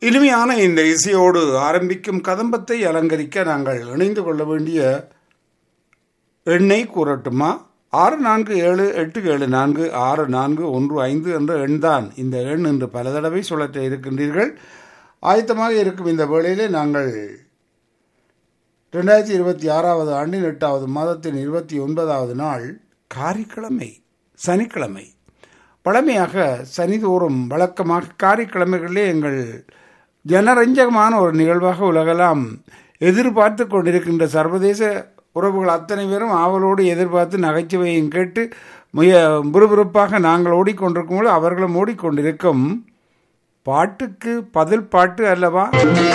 இனிமையான இந்த இசையோடு ஆரம்பிக்கும் கதம்பத்தை அலங்கரிக்க நாங்கள் இணைந்து கொள்ள வேண்டிய எண்ணை கூறட்டுமா ஆறு நான்கு ஏழு எட்டு ஏழு நான்கு ஆறு நான்கு ஒன்று ஐந்து என்ற எண்தான் இந்த எண் என்று பல தடவை சுழற்ற இருக்கின்றீர்கள் ஆயத்தமாக இருக்கும் இந்த வேளையிலே நாங்கள் ரெண்டாயிரத்தி இருபத்தி ஆறாவது ஆண்டின் எட்டாவது மாதத்தின் இருபத்தி ஒன்பதாவது நாள் காரிக்கிழமை சனிக்கிழமை பழமையாக சனிதோறும் வழக்கமாக காரிக்கிழமைகளிலே எங்கள் ஜனரஞ்சகமான ஒரு நிகழ்வாக உலகெல்லாம் எதிர்பார்த்து கொண்டிருக்கின்ற சர்வதேச உறவுகள் அத்தனை பேரும் ஆவலோடு எதிர்பார்த்து நகைச்சுவையும் கேட்டு மிக விறுவிறுப்பாக நாங்கள் ஓடிக்கொண்டிருக்கும் போது அவர்களும் ஓடிக்கொண்டிருக்கும் பாட்டுக்கு பதில் பாட்டு அல்லவா